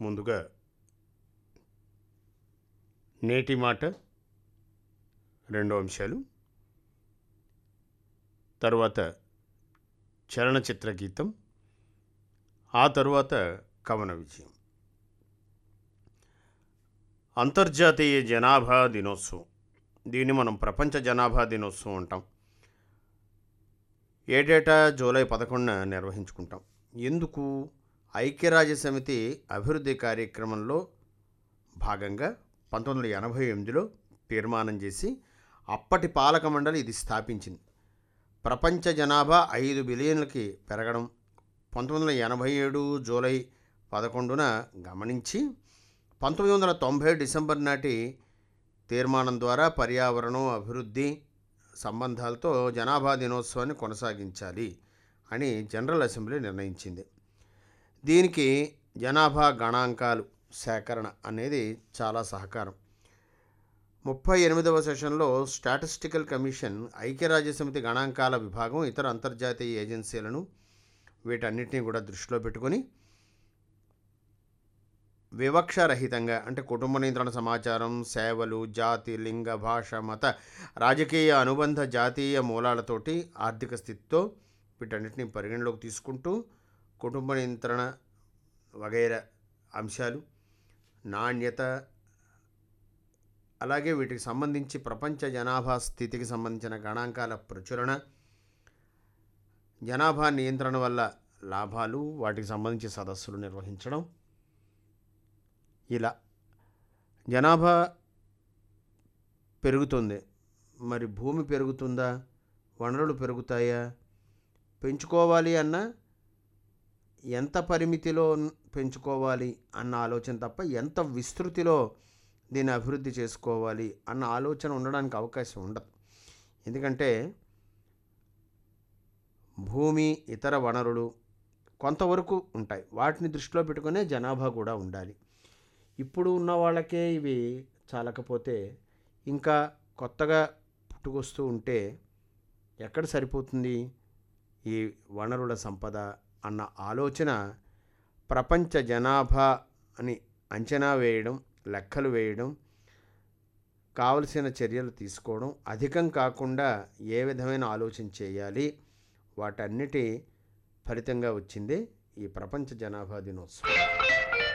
ముందుగా నేటి మాట రెండు అంశాలు తర్వాత చలనచిత్ర గీతం ఆ తరువాత కవన విజయం అంతర్జాతీయ జనాభా దినోత్సవం దీన్ని మనం ప్రపంచ జనాభా దినోత్సవం అంటాం ఏటేటా జూలై పదకొండున నిర్వహించుకుంటాం ఎందుకు ఐక్యరాజ్య సమితి అభివృద్ధి కార్యక్రమంలో భాగంగా పంతొమ్మిది వందల ఎనభై ఎనిమిదిలో తీర్మానం చేసి అప్పటి పాలక మండలి ఇది స్థాపించింది ప్రపంచ జనాభా ఐదు బిలియన్లకి పెరగడం పంతొమ్మిది వందల ఎనభై ఏడు జూలై పదకొండున గమనించి పంతొమ్మిది వందల తొంభై డిసెంబర్ నాటి తీర్మానం ద్వారా పర్యావరణం అభివృద్ధి సంబంధాలతో జనాభా దినోత్సవాన్ని కొనసాగించాలి అని జనరల్ అసెంబ్లీ నిర్ణయించింది దీనికి జనాభా గణాంకాలు సేకరణ అనేది చాలా సహకారం ముప్పై ఎనిమిదవ సెషన్లో స్టాటిస్టికల్ కమిషన్ ఐక్యరాజ్య సమితి గణాంకాల విభాగం ఇతర అంతర్జాతీయ ఏజెన్సీలను వీటన్నిటిని కూడా దృష్టిలో పెట్టుకొని వివక్షరహితంగా అంటే కుటుంబ నియంత్రణ సమాచారం సేవలు జాతి లింగ భాష మత రాజకీయ అనుబంధ జాతీయ మూలాలతోటి ఆర్థిక స్థితితో వీటన్నిటిని పరిగణలోకి తీసుకుంటూ కుటుంబ నియంత్రణ వగైరా అంశాలు నాణ్యత అలాగే వీటికి సంబంధించి ప్రపంచ జనాభా స్థితికి సంబంధించిన గణాంకాల ప్రచురణ జనాభా నియంత్రణ వల్ల లాభాలు వాటికి సంబంధించి సదస్సులు నిర్వహించడం ఇలా జనాభా పెరుగుతుంది మరి భూమి పెరుగుతుందా వనరులు పెరుగుతాయా పెంచుకోవాలి అన్న ఎంత పరిమితిలో పెంచుకోవాలి అన్న ఆలోచన తప్ప ఎంత విస్తృతిలో దీన్ని అభివృద్ధి చేసుకోవాలి అన్న ఆలోచన ఉండడానికి అవకాశం ఉండదు ఎందుకంటే భూమి ఇతర వనరులు కొంతవరకు ఉంటాయి వాటిని దృష్టిలో పెట్టుకునే జనాభా కూడా ఉండాలి ఇప్పుడు ఉన్న వాళ్ళకే ఇవి చాలకపోతే ఇంకా కొత్తగా పుట్టుకొస్తూ ఉంటే ఎక్కడ సరిపోతుంది ఈ వనరుల సంపద అన్న ఆలోచన ప్రపంచ జనాభా అని అంచనా వేయడం లెక్కలు వేయడం కావలసిన చర్యలు తీసుకోవడం అధికం కాకుండా ఏ విధమైన ఆలోచన చేయాలి వాటన్నిటి ఫలితంగా వచ్చిందే ఈ ప్రపంచ జనాభా దినోత్సవం